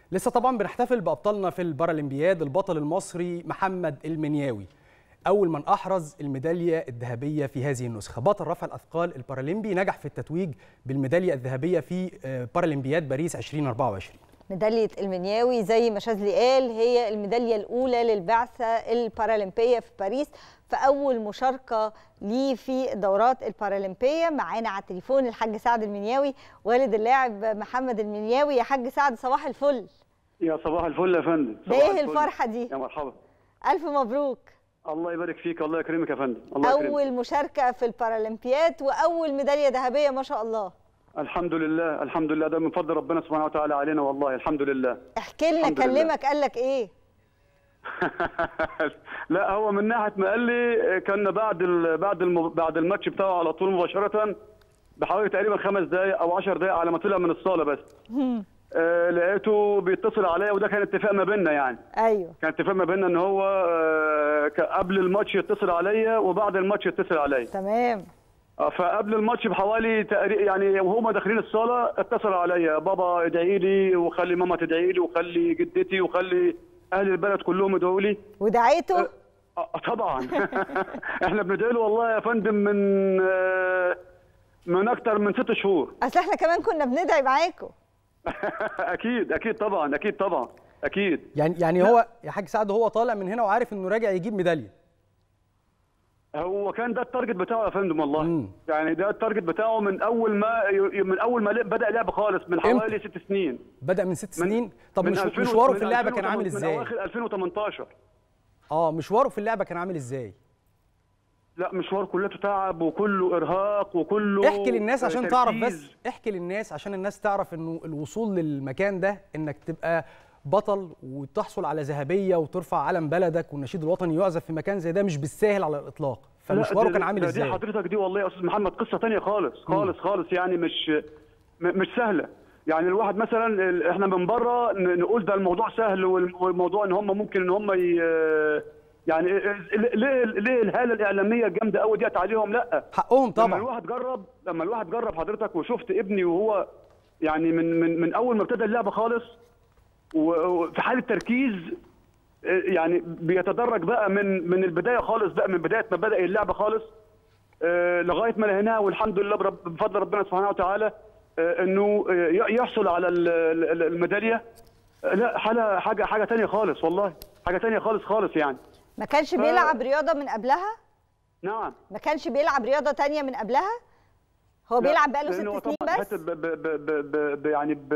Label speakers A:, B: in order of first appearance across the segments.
A: لسه طبعا بنحتفل بابطالنا في البارالمبياد البطل المصري محمد المنياوي اول من احرز الميداليه الذهبيه في هذه النسخه بطل رفع الاثقال البارالمبي نجح في التتويج بالميداليه الذهبيه في بارالمبياد باريس 2024
B: ميدالية المنياوي زي ما شاذلي قال هي الميدالية الأولى للبعثة البارالمبية في باريس في أول مشاركة ليه في الدورات البارالمبية معانا على التليفون الحاج سعد المنياوي والد اللاعب محمد المنياوي يا حاج سعد صباح الفل
C: يا صباح الفل يا فندم
B: ده ايه الفرحة دي؟
C: يا مرحبا
B: ألف مبروك
C: الله يبارك فيك الله يكرمك يا فندم الله
B: أول
C: يكرمك.
B: مشاركة في البارالمبيات وأول ميدالية ذهبية ما شاء الله
C: الحمد لله الحمد لله ده من فضل ربنا سبحانه وتعالى علينا والله الحمد لله
B: احكي لنا
C: الحمد لله.
B: كلمك قال لك ايه؟
C: لا هو من ناحيه ما قال لي كان بعد ال... بعد الم... بعد الماتش بتاعه على طول مباشره بحوالي تقريبا خمس دقائق او 10 دقائق على ما طلع من الصاله بس آه لقيته بيتصل عليا وده كان اتفاق ما بيننا يعني
B: ايوه
C: كان اتفاق ما بيننا ان هو آه ك- قبل الماتش يتصل عليا وبعد الماتش يتصل عليا
B: تمام
C: آه، فقبل الماتش بحوالي تقريبا يعني وهما داخلين الصاله اتصل عليا بابا ادعي لي وخلي ماما تدعي لي وخلي جدتي وخلي اهل البلد كلهم يدعوا لي
B: ودعيته
C: آه، طبعا احنا بندعي له والله يا فندم من آه، من اكتر من ست شهور
B: اصل احنا كمان كنا بندعي معاكم
C: اكيد اكيد طبعا اكيد طبعا اكيد
A: يعني يعني هو يا حاج سعد هو طالع من هنا وعارف انه راجع يجيب ميداليه
C: هو كان ده التارجت بتاعه يا فندم والله
A: مم.
C: يعني ده التارجت بتاعه من اول ما من اول ما بدا لعب خالص من حوالي ست سنين
A: بدا من ست
C: من-
A: سنين طب
C: من
A: مش
C: 2000
A: مشواره
C: من
A: في اللعبه كان
C: 2008
A: عامل
C: من
A: ازاي
C: اواخر 2018
A: اه مشواره في اللعبه كان عامل ازاي
C: لا مشوار كله تعب وكله ارهاق وكله
A: احكي للناس عشان تعرف بس
C: تركيز.
A: احكي للناس عشان الناس تعرف انه الوصول للمكان ده انك تبقى بطل وتحصل على ذهبيه وترفع علم بلدك والنشيد الوطني يعزف في مكان زي ده مش بالساهل على الاطلاق
C: لا،
A: فمشواره
C: دي-
A: كان عامل
C: ده
A: ازاي
C: دي حضرتك دي والله يا استاذ محمد قصه تانية خالص خالص خالص يعني مش م- مش سهله يعني الواحد مثلا ال- احنا من بره ن- نقول ده الموضوع سهل والم- والموضوع ان هم ممكن ان هم ي... يعني ليه ليه الهاله الاعلاميه الجامده قوي ديت عليهم لا
A: حقهم
C: لما
A: طبعا
C: الواحد جرب لما الواحد جرب حضرتك وشفت ابني وهو يعني من من من اول ما ابتدى اللعبه خالص و- وفي حاله تركيز آه، يعني بيتدرج بقى من من البدايه خالص بقى من بدايه ما بدا اللعبه خالص آه، لغايه ما لهناها والحمد لله برب- بفضل ربنا سبحانه وتعالى آه، انه آه، ي- يحصل على ال- ال- الميداليه آه، لا حاجه حاجه حاجه ثانيه خالص والله حاجه ثانيه خالص خالص يعني
B: ما كانش بيلعب رياضه من قبلها
C: نعم
B: ما كانش بيلعب رياضه تانية من قبلها هو
C: لا،
B: بيلعب بقاله
C: لأنه
B: ست سنين
C: طبعاً
B: بس
C: حتة ب ب ب ب ب ب يعني ب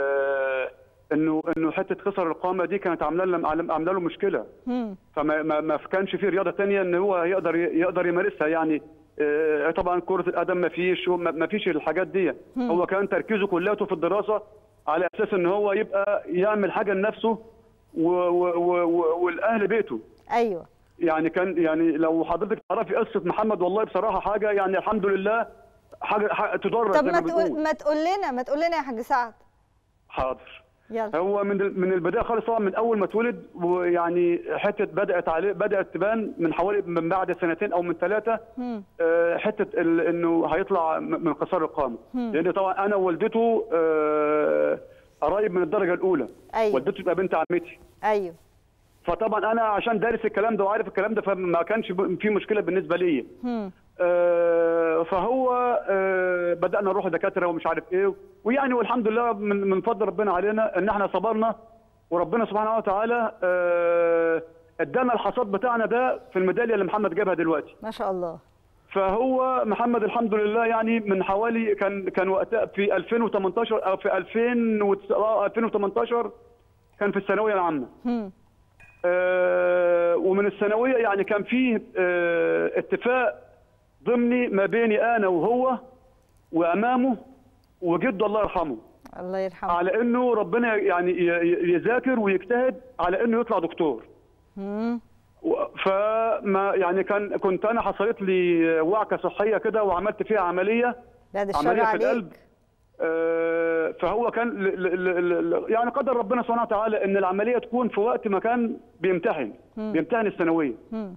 C: انه انه حته خسر القامه دي كانت عامله له عامله له مشكله
B: مم.
C: فما ما, ما كانش في رياضه تانية ان هو يقدر يقدر يمارسها يعني آه، طبعا كره القدم ما فيش ما ما فيش الحاجات دي هو كان تركيزه كلياته في الدراسه على اساس ان هو يبقى يعمل حاجه لنفسه و- و- و- و- والاهل بيته
B: ايوه
C: يعني كان يعني لو حضرتك تعرفي قصه محمد والله بصراحه حاجه يعني الحمد لله حاجه, حاجة تدرس
B: طب
C: زي
B: ما
C: ما
B: تقول
C: بنقول
B: ما تقول لنا ما تقول لنا يا حاج سعد
C: حاضر
B: يلا
C: هو من ال- من البدايه خالص طبعا من اول ما اتولد ويعني حته بدات عليه بدات تبان من حوالي من بعد سنتين او من ثلاثه
B: مم.
C: آه، حته ال- انه هيطلع م- من قصار القامه لان طبعا انا ووالدته آه، قرايب من الدرجه الاولى
B: أيوة.
C: والدته تبقى بنت عمتي
B: ايوه
C: فطبعا انا عشان دارس الكلام ده وعارف الكلام ده فما كانش ب- في مشكله بالنسبه لي
B: مم.
C: آه، فهو آه، بدانا نروح دكاتره ومش عارف ايه ويعني والحمد لله من من فضل ربنا علينا ان احنا صبرنا وربنا سبحانه وتعالى آه، ادانا الحصاد بتاعنا ده في الميداليه اللي محمد جابها دلوقتي
B: ما شاء الله
C: فهو محمد الحمد لله يعني من حوالي كان كان وقتها في 2018 او في 2000 وتس- آه، 2018 كان في الثانويه العامه
B: مم.
C: آه، ومن الثانويه يعني كان فيه آه، اتفاق ضمني ما بيني انا وهو وامامه وجده الله يرحمه
B: الله يرحمه
C: على انه ربنا يعني ي- ي- يذاكر ويجتهد على انه يطلع دكتور
B: مم.
C: و- فما يعني كان كنت انا حصلت لي وعكه صحيه كده وعملت فيها عمليه
B: بعد الشر
C: عمليه في
B: عليك
C: القلب آه، فهو كان ل- ل- ل- ل- يعني قدر ربنا سبحانه وتعالى ان العمليه تكون في وقت ما كان بيمتحن بيمتحن الثانويه
B: مم.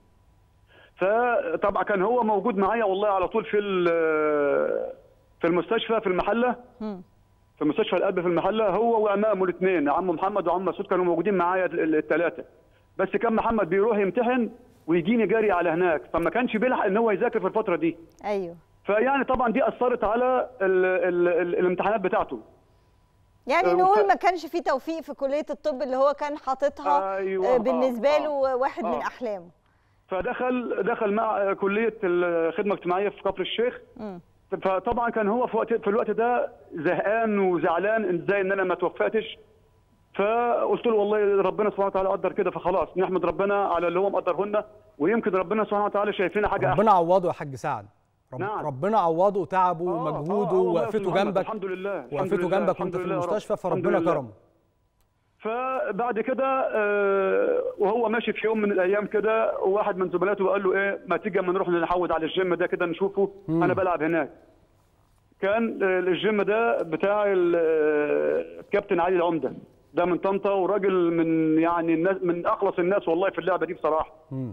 C: فطبعا كان هو موجود معايا والله على طول في ال- في المستشفى في المحله
B: مم.
C: في مستشفى القلب في المحله هو وعمامه الاثنين عمه محمد وعم مسعود كانوا موجودين معايا الثلاثه بس كان محمد بيروح يمتحن ويجيني جري على هناك فما كانش بيلحق ان هو يذاكر في الفتره دي
B: ايوه
C: فيعني طبعا دي اثرت على ال ال ال الامتحانات بتاعته
B: يعني
C: آه،
B: نقول
C: وف-
B: ما كانش في توفيق في كليه الطب اللي هو كان حاططها
C: أيوة،
B: آه،
C: آه،
B: بالنسبه
C: آه،
B: له واحد من
C: آه.
B: احلامه
C: فدخل دخل مع كليه الخدمه الاجتماعيه في كفر الشيخ
B: مم.
C: فطبعا كان هو في وقت في الوقت ده زهقان وزعلان إن ازاي ان انا ما توفقتش فقلت له والله ربنا سبحانه وتعالى قدر كده فخلاص نحمد ربنا على اللي هو مقدرهن ويمكن ربنا سبحانه وتعالى شايف لنا حاجه احسن
A: ربنا عوضه يا حاج سعد رب
C: نعم.
A: ربنا عوضه تعبه
C: آه،
A: ومجهوده
C: آه، آه، والله يا أستاذ
A: ووقفته
C: محمد،
A: جنبك
C: الحمد لله الحمد
A: وقفته
C: لله،
A: جنبك
C: الحمد
A: وانت في
C: لله يا رب.
A: المستشفى
C: الحمد
A: فربنا
C: لله.
A: كرمه
C: فبعد كده آه، وهو ماشي في يوم من الايام كده واحد من زملاته قال له ايه ما تيجي اما نروح نحود على الجيم ده كده نشوفه
A: مم.
C: انا بلعب هناك كان آه، الجيم ده بتاع ال- آه، الكابتن علي العمده ده من طنطا وراجل من يعني الناس من اخلص الناس والله في اللعبه دي بصراحه
A: مم.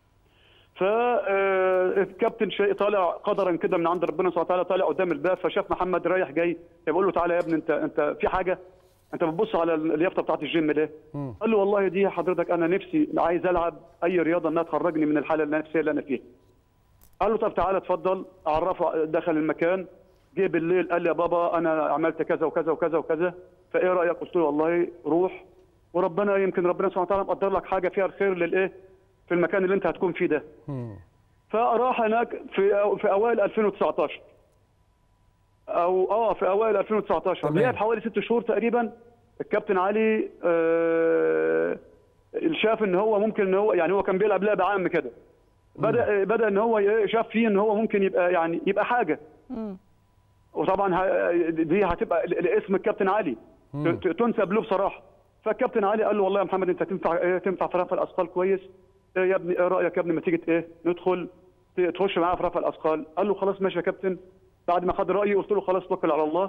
C: فالكابتن شيء طالع قدرا كده من عند ربنا سبحانه وتعالى طالع قدام الباب فشاف محمد رايح جاي فبيقول له تعالى يا ابني انت انت في حاجه انت بتبص على اليافطه بتاعت الجيم ليه؟
A: مم.
C: قال له والله دي حضرتك انا نفسي عايز العب اي رياضه انها تخرجني من الحاله النفسيه اللي انا فيها. قال له طب تعالى اتفضل عرفه دخل المكان جه بالليل قال لي يا بابا انا عملت كذا وكذا وكذا وكذا فايه رايك؟ قلت له والله روح وربنا يمكن ربنا سبحانه وتعالى مقدر لك حاجه فيها الخير للايه؟ في المكان اللي انت هتكون فيه ده.
A: مم.
C: فراح هناك في في اوائل 2019 او اه في اوائل 2019
A: تمام.
C: لعب حوالي ست شهور تقريبا الكابتن علي آه شاف ان هو ممكن ان هو يعني هو كان بيلعب لعب عام كده بدا بدا ان هو إيه، شاف فيه ان هو ممكن يبقى يعني يبقى حاجه
B: مم.
C: وطبعا ه- دي هتبقى ل- لاسم الكابتن علي
A: مم.
C: ت- تنسب له بصراحه فالكابتن علي قال له والله يا محمد انت تنفع إيه تنفع في رفع الاثقال كويس إيه يا ابني ايه رايك يا ابني ما تيجي ايه ندخل ت- تخش معايا في رفع الاثقال قال له خلاص ماشي يا كابتن بعد ما خد رايي قلت له خلاص توكل على الله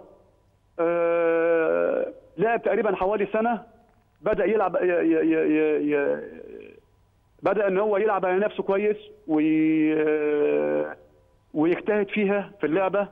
C: آه لعب تقريبا حوالي سنه بدا يلعب ي ي ي ي بدا ان هو يلعب على نفسه كويس وي ويجتهد فيها في اللعبه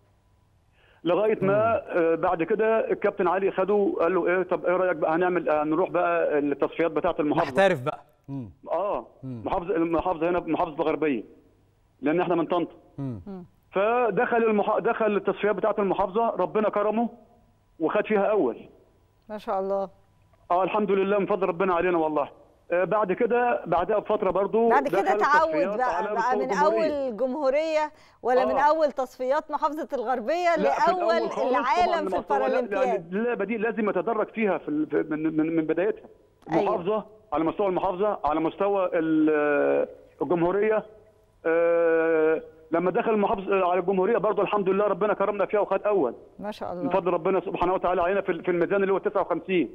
C: لغايه ما آه، بعد كده الكابتن علي خده قال له ايه طب ايه رايك بقى هنعمل آه، نروح بقى التصفيات بتاعه المحافظه
A: نحترف بقى مم.
C: اه محافظه المحافظه هنا محافظه الغربيه لان احنا من طنطا
A: مم.
C: فدخل المح... دخل التصفيات بتاعه المحافظه ربنا كرمه وخد فيها اول
B: ما شاء الله
C: اه الحمد لله من فضل ربنا علينا والله آه بعد كده بعدها بفتره برضو
B: بعد كده
C: دخل
B: تعود
C: التصفيات
B: بقى
C: على
B: بقى
C: مستوى
B: من
C: الجمهورية.
B: اول جمهوريه ولا من
C: آه.
B: اول تصفيات محافظه الغربيه
C: لا، في الأول
B: لاول
C: خالص طبعاً
B: العالم في
C: المستوى- لا، لأن
B: البارالمبياد
C: اللعبه دي لازم يتدرج فيها في ال- في- من من من بدايتها
B: أيوة.
C: محافظه على مستوى المحافظه على مستوى ال- الجمهوريه آه، لما دخل المحافظه على الجمهوريه برضه الحمد لله ربنا كرمنا فيها وخد اول
B: ما شاء
C: من
B: الله
C: فضل ربنا سبحانه وتعالى علينا في في الميزان اللي هو 59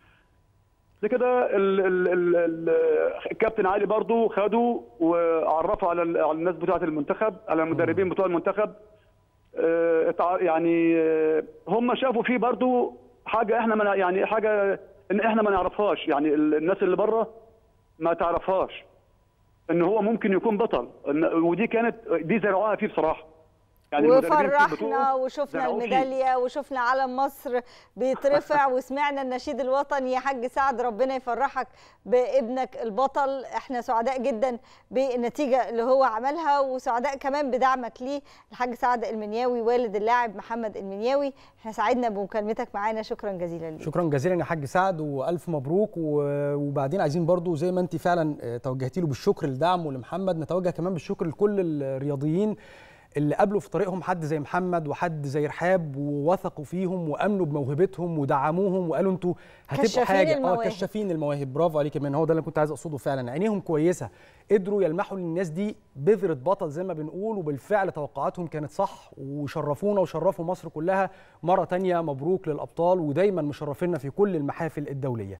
C: دي كده ال- ال- ال- ال- الكابتن علي برضو خده وعرفه على ال- على الناس بتوعه المنتخب على المدربين بتوع المنتخب آه، اتع- يعني آه، هم شافوا فيه برضو حاجه احنا ما نع- يعني حاجه ان احنا ما نعرفهاش يعني ال- الناس اللي بره ما تعرفهاش ان هو ممكن يكون بطل إن- ودي كانت دي زرعوها فيه بصراحه المدربين فيه
B: وفرحنا
C: بتوعه
B: وشفنا
C: زرعوه فيه.
B: الميداليه وشفنا علم مصر بيترفع وسمعنا النشيد الوطني يا حاج سعد ربنا يفرحك بابنك البطل احنا سعداء جدا بالنتيجه اللي هو عملها وسعداء كمان بدعمك ليه الحاج سعد المنياوي والد اللاعب محمد المنياوي احنا سعدنا بمكالمتك معانا شكرا جزيلا ليك
A: شكرا جزيلا يا حاج سعد والف مبروك و- وبعدين عايزين برضو زي ما انت فعلا آه، توجهتي له بالشكر لدعمه لمحمد نتوجه كمان بالشكر لكل الرياضيين اللي قابلوا في طريقهم حد زي محمد وحد زي رحاب ووثقوا فيهم وامنوا بموهبتهم ودعموهم وقالوا انتوا هتبقوا
B: كشافين
A: حاجه اه
B: المواهب.
A: كشافين المواهب برافو عليك كمان هو ده اللي كنت عايز اقصده فعلا عينيهم كويسه قدروا يلمحوا للناس دي بذره بطل زي ما بنقول وبالفعل توقعاتهم كانت صح وشرفونا وشرفوا مصر كلها مره تانية مبروك للابطال ودايما مشرفينا في كل المحافل الدوليه